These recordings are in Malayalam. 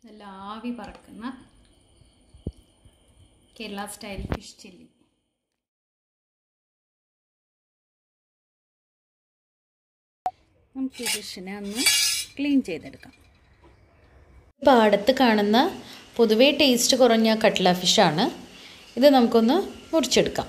നല്ല ആവി പറക്കുന്ന കേരള സ്റ്റൈൽ ഫിഷ് ചില്ലി നമുക്ക് ഈ ഫിഷിനെ ഒന്ന് ക്ലീൻ ചെയ്തെടുക്കാം പാടത്ത് കാണുന്ന പൊതുവേ ടേസ്റ്റ് കുറഞ്ഞ കട്ട്ല ഫിഷാണ് ഇത് നമുക്കൊന്ന് മുറിച്ചെടുക്കാം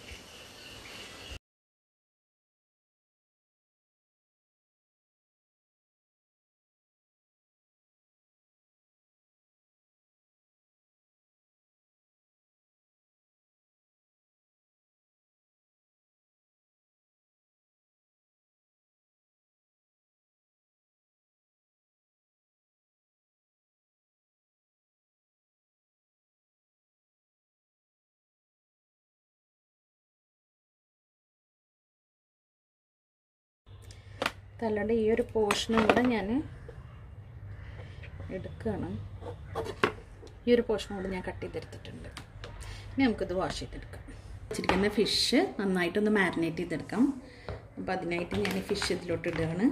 തലയുടെ ഈ ഒരു പോർഷനും കൂടെ ഞാൻ എടുക്കുകയാണ് ഈ ഒരു പോർഷനും കൂടെ ഞാൻ കട്ട് ചെയ്തെടുത്തിട്ടുണ്ട് ഇനി നമുക്കിത് വാഷ് ചെയ്തെടുക്കാം വെച്ചിരിക്കുന്ന ഫിഷ് നന്നായിട്ടൊന്ന് മാരിനേറ്റ് ചെയ്തെടുക്കാം അപ്പോൾ അതിനായിട്ട് ഞാൻ ഈ ഫിഷ് ഇതിലോട്ട് ഇടുകയാണ്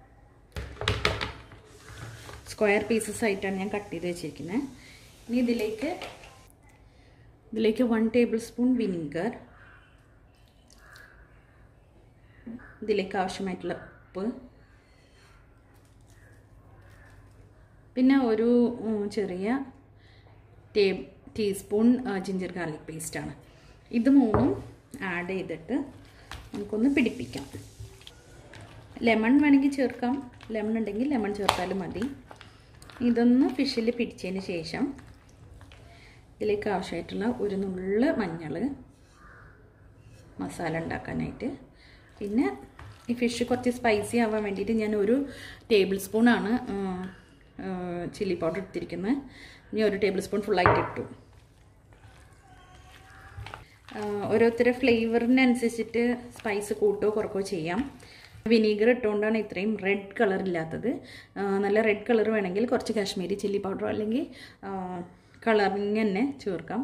സ്ക്വയർ പീസസ് ആയിട്ടാണ് ഞാൻ കട്ട് ചെയ്ത് വെച്ചിരിക്കുന്നത് ഇനി ഇതിലേക്ക് ഇതിലേക്ക് വൺ ടേബിൾ സ്പൂൺ വിനീഗർ ഇതിലേക്ക് ആവശ്യമായിട്ടുള്ള ഉപ്പ് പിന്നെ ഒരു ഉം, ചെറിയ ടേ ടീസ്പൂൺ ജിഞ്ചർ ഗാർലിക് പേസ്റ്റാണ് ഇത് മൂന്നും ആഡ് ചെയ്തിട്ട് നമുക്കൊന്ന് പിടിപ്പിക്കാം ലെമൺ വേണമെങ്കിൽ ചേർക്കാം ലെമൺ ഉണ്ടെങ്കിൽ ലെമൺ ചേർത്താലും മതി ഇതൊന്ന് ഫിഷിൽ പിടിച്ചതിന് ശേഷം ഇതിലേക്ക് ആവശ്യമായിട്ടുള്ള ഒരു നുള്ള് മഞ്ഞൾ മസാല ഉണ്ടാക്കാനായിട്ട് പിന്നെ ഈ ഫിഷ് കുറച്ച് സ്പൈസി ആവാൻ വേണ്ടിയിട്ട് ഞാൻ ഒരു ടേബിൾ സ്പൂണാണ് ചില്ലി പൗഡർ എടുത്തിരിക്കുന്നത് ഇനി ഒരു ടേബിൾ സ്പൂൺ ഫുള്ളായിട്ട് ഇട്ടു ആ, ഓരോരുത്തരുടെ ഫ്ലേവറിനനുസരിച്ചിട്ട് സ്പൈസ് കൂട്ടുകയോ കുറക്കുകയോ ചെയ്യാം വിനീഗർ ഇട്ടുകൊണ്ടാണ് ഇത്രയും റെഡ് കളർ ഇല്ലാത്തത് ആ, നല്ല റെഡ് കളർ വേണമെങ്കിൽ കുറച്ച് കാശ്മീരി ചില്ലി പൗഡറോ അല്ലെങ്കിൽ കളറിങ് തന്നെ ചേർക്കാം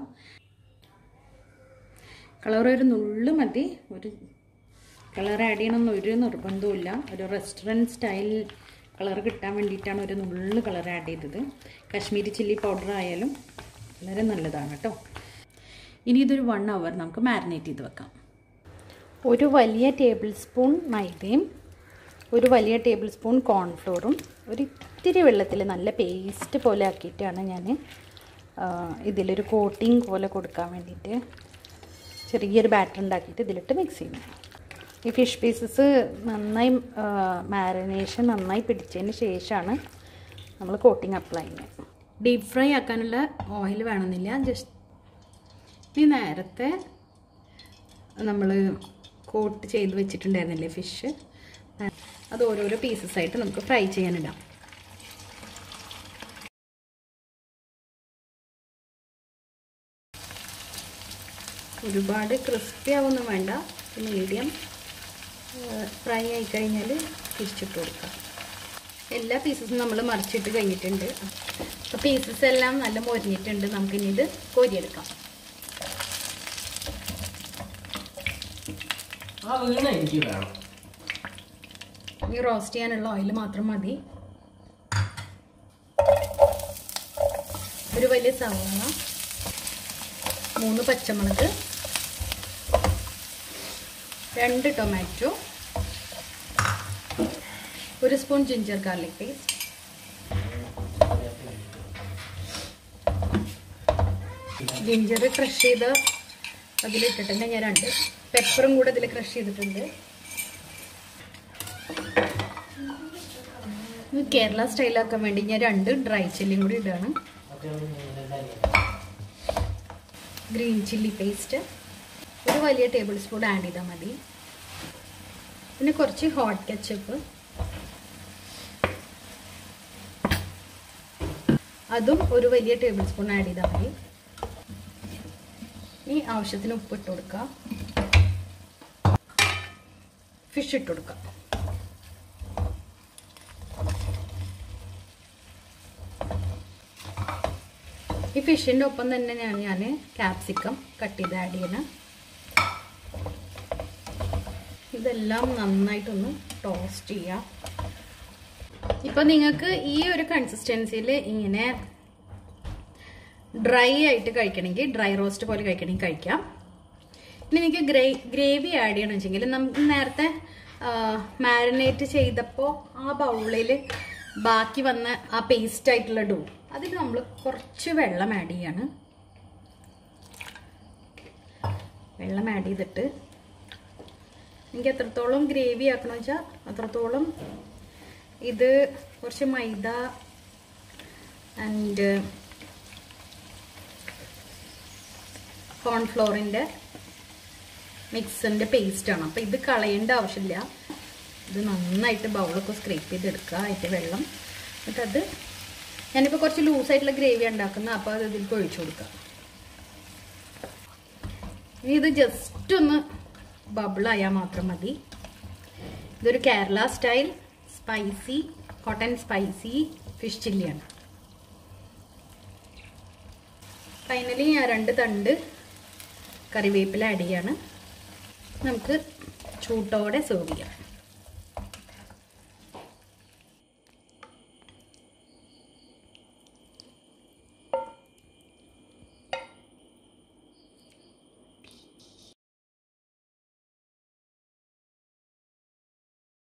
കളർ ഒരു നുള്ളു മതി ഒരു കളർ ആഡ് ചെയ്യണമെന്ന് ഒരു നിർബന്ധവുമില്ല ഒരു റെസ്റ്റോറൻറ്റ് സ്റ്റൈൽ കളർ കിട്ടാൻ വേണ്ടിയിട്ടാണ് ഒരു നുള്ളു കളർ ആഡ് ചെയ്തത് കാശ്മീരി ചില്ലി പൗഡർ ആയാലും വളരെ നല്ലതാണ് കേട്ടോ ഇനി ഇതൊരു വൺ അവർ നമുക്ക് മാരിനേറ്റ് ചെയ്ത് വെക്കാം ഒരു വലിയ ടേബിൾ സ്പൂൺ മൈദയും ഒരു വലിയ ടേബിൾ സ്പൂൺ കോൺഫ്ലോറും ഒരു ഇത്തിരി വെള്ളത്തിൽ നല്ല പേസ്റ്റ് പോലെ ആക്കിയിട്ടാണ് ഞാൻ ഇതിലൊരു കോട്ടിങ് പോലെ കൊടുക്കാൻ വേണ്ടിയിട്ട് ചെറിയൊരു ബാറ്റർ ഉണ്ടാക്കിയിട്ട് ഇതിലിട്ട് മിക്സ് ചെയ്യണം ഈ ഫിഷ് പീസസ് നന്നായി മാരിനേഷൻ നന്നായി പിടിച്ചതിന് ശേഷമാണ് നമ്മൾ കോട്ടിങ് അപ്ലൈ ചെയ്യുന്നത് ഡീപ്പ് ഫ്രൈ ആക്കാനുള്ള ഓയിൽ വേണമെന്നില്ല ജസ്റ്റ് ഇനി നേരത്തെ നമ്മൾ കോട്ട് ചെയ്ത് വെച്ചിട്ടുണ്ടായിരുന്നില്ലേ ഫിഷ് അത് ഓരോരോ പീസസ് ആയിട്ട് നമുക്ക് ഫ്രൈ ചെയ്യാനിടാം ഒരുപാട് ക്രിസ്പി ആവൊന്നും വേണ്ട മീഡിയം ഫ്രൈ ആയി കഴിഞ്ഞാൽ തിരിച്ചിട്ട് കൊടുക്കാം എല്ലാ പീസസും നമ്മൾ മറിച്ചിട്ട് കഴിഞ്ഞിട്ടുണ്ട് അപ്പോൾ പീസസ് എല്ലാം നല്ല മൊരിഞ്ഞിട്ടുണ്ട് നമുക്കിനി ഇത് കോരിയെടുക്കാം ആ വീണ എനിക്ക് വേണം ഈ റോസ്റ്റ് ചെയ്യാനുള്ള ഓയിൽ മാത്രം മതി ഒരു വലിയ സവാള മൂന്ന് പച്ചമുളക് രണ്ട് ടൊമാറ്റോ ഒരു spoon ginger garlic paste ginger crush ചെയ്ത് അതിലിട്ടിട്ടുണ്ട് ഞാൻ രണ്ട് പെപ്പറും കൂടെ ഇതിൽ ക്രഷ് ചെയ്തിട്ടുണ്ട് ഇത് കേരള സ്റ്റൈലാക്കാൻ വേണ്ടി ഞാൻ രണ്ട് ഡ്രൈ ചില്ലിയും കൂടി ഇടുകയാണ് ഗ്രീൻ ചില്ലി പേസ്റ്റ് ഒരു വലിയ ടേബിൾ സ്പൂൺ ആഡ് ചെയ്താൽ മതി പിന്നെ കുറച്ച് ഹോട്ട് കെച്ചപ്പ് അതും ഒരു വലിയ ടേബിൾ സ്പൂൺ ആഡ് ചെയ്താൽ മതി ഇനി ആവശ്യത്തിന് ഉപ്പ് ഇട്ട് കൊടുക്കുക ഫിഷ് ഇട്ട് കൊടുക്കുക ഈ ഫിഷിൻ്റെ ഒപ്പം തന്നെ ഞാൻ ഞാൻ ക്യാപ്സിക്കം കട്ട് ചെയ്ത് ആഡ് ചെയ്യണം ഇതെല്ലാം നന്നായിട്ടൊന്ന് ടോസ്റ്റ് ചെയ്യാം ഇപ്പം നിങ്ങൾക്ക് ഈ ഒരു കൺസിസ്റ്റൻസിയിൽ ഇങ്ങനെ ഡ്രൈ ആയിട്ട് കഴിക്കണമെങ്കിൽ ഡ്രൈ റോസ്റ്റ് പോലെ കഴിക്കണമെങ്കിൽ കഴിക്കാം ഇനി എനിക്ക് ഗ്രേ ഗ്രേവി ആഡ് ചെയ്യണം വെച്ചെങ്കിൽ നമുക്ക് നേരത്തെ മാരിനേറ്റ് ചെയ്തപ്പോൾ ആ ബൗളിൽ ബാക്കി വന്ന ആ പേസ്റ്റ് ആയിട്ടുള്ള ഡോ അതിൽ നമ്മൾ കുറച്ച് വെള്ളം ആഡ് ചെയ്യാണ് വെള്ളം ആഡ് ചെയ്തിട്ട് എനിക്ക് എത്രത്തോളം ഗ്രേവി ആക്കണമെന്ന് വെച്ചാൽ അത്രത്തോളം ഇത് കുറച്ച് മൈദ ആൻഡ് കോൺഫ്ലോറിൻ്റെ മിക്സിൻ്റെ പേസ്റ്റാണ് അപ്പോൾ ഇത് കളയേണ്ട ആവശ്യമില്ല ഇത് നന്നായിട്ട് ബൗളൊക്കെ സ്ക്രേപ്പ് ചെയ്തെടുക്കുക അതിൻ്റെ വെള്ളം എന്നിട്ട് അത് ഞാനിപ്പോൾ കുറച്ച് ലൂസായിട്ടുള്ള ഗ്രേവി ഉണ്ടാക്കുന്ന അപ്പോൾ അത് ഇതിലേക്ക് ഒഴിച്ചു കൊടുക്കുക ഇനി ഇത് ജസ്റ്റ് ഒന്ന് ബബിളായാൽ മാത്രം മതി ഇതൊരു Kerala style spicy hot and spicy fish ചില്ലിയാണ് ഫൈനലി ഞാൻ രണ്ട് തണ്ട് കറിവേപ്പില ആഡ് ചെയ്യാണ് നമുക്ക് ചൂട്ടോടെ സെർവ് ചെയ്യാം